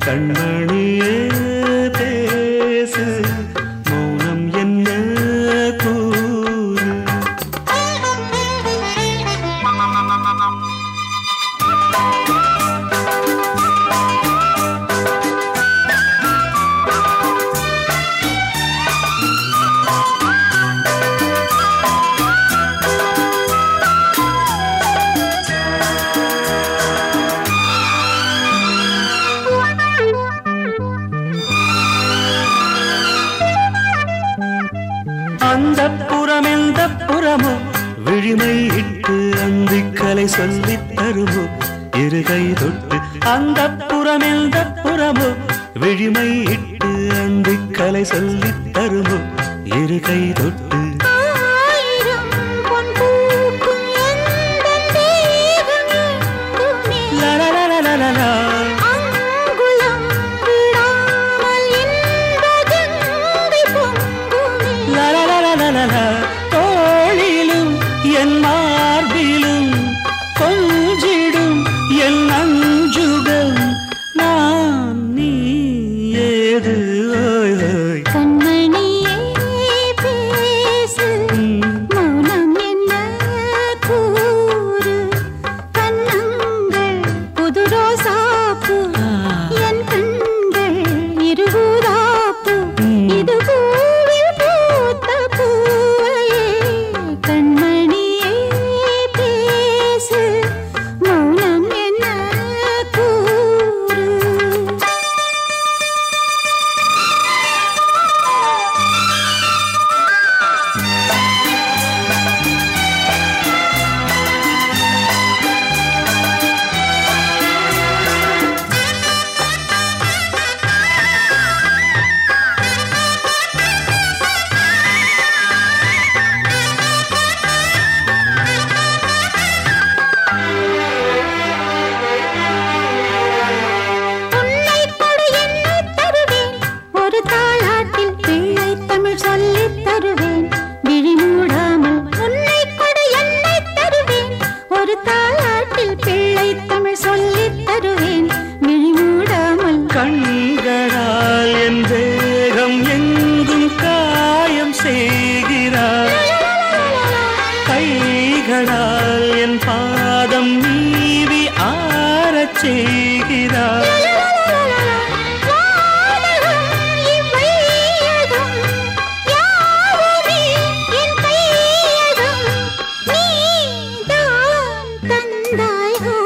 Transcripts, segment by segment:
கண்மணியே பேசு மௌனம் என்ன கூறு அந்த புறம் எந்த புறமோ விழிமை இட்டு அந்திக்கலை சொல்லித் தருமோ இருகை தொட்டு அந்த புறம் எந்த புறமோ விழிமை இட்டு அந்திக்கலை சொல்லித் தருமோ இருகை தொட்டு ஆயிரம் பொன் பூக்கும் எந்தன் தேகம் எங்குமே லலலலலலலா. அங்குலம் விடாமல் இன்ப கங்கை பொங்குமே லலலலலலலா. தோளிலும் என் மார்பிலும் கொஞ்சிடும் என் அஞ்சுகம் நான் நீ ஏது ஓய் ஓய் கண்மணியே பேசு மௌனம் என்ன கூறு கண்ணங்கள் புது ரோசாப்பூ என் கண்கள் இருபூதாப்பூ இது பூவில் பூத்த பூவையே கண்மணியே பேசு மௌனம் என்ன கூறு உன்னை கொடு என்னை தருவேன் ஒரு தாளாட்டில் பிள்ளை தமிழ் சொல்லித் தருவேன் விழி மூடாமல் உன்னை கொடு என்னை தருவேன் ஒரு தாளாட்டில் பிள்ளை தமிழ் சொல்லித் தருவேன் விழி மூடாமல் கண்களால் என் தேகம் எங்கும் காயம் செய்கிறார் கைகளால் என் பாதம் நீவி ஆறச் செய்கிறார் வானகம் இவ்வையகம் யாவுமே என் கையகம் நீதான் தந்தாய் ஓ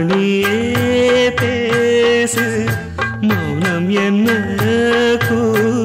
கண்மணியே பேசு மௌனம் என்ன கூறு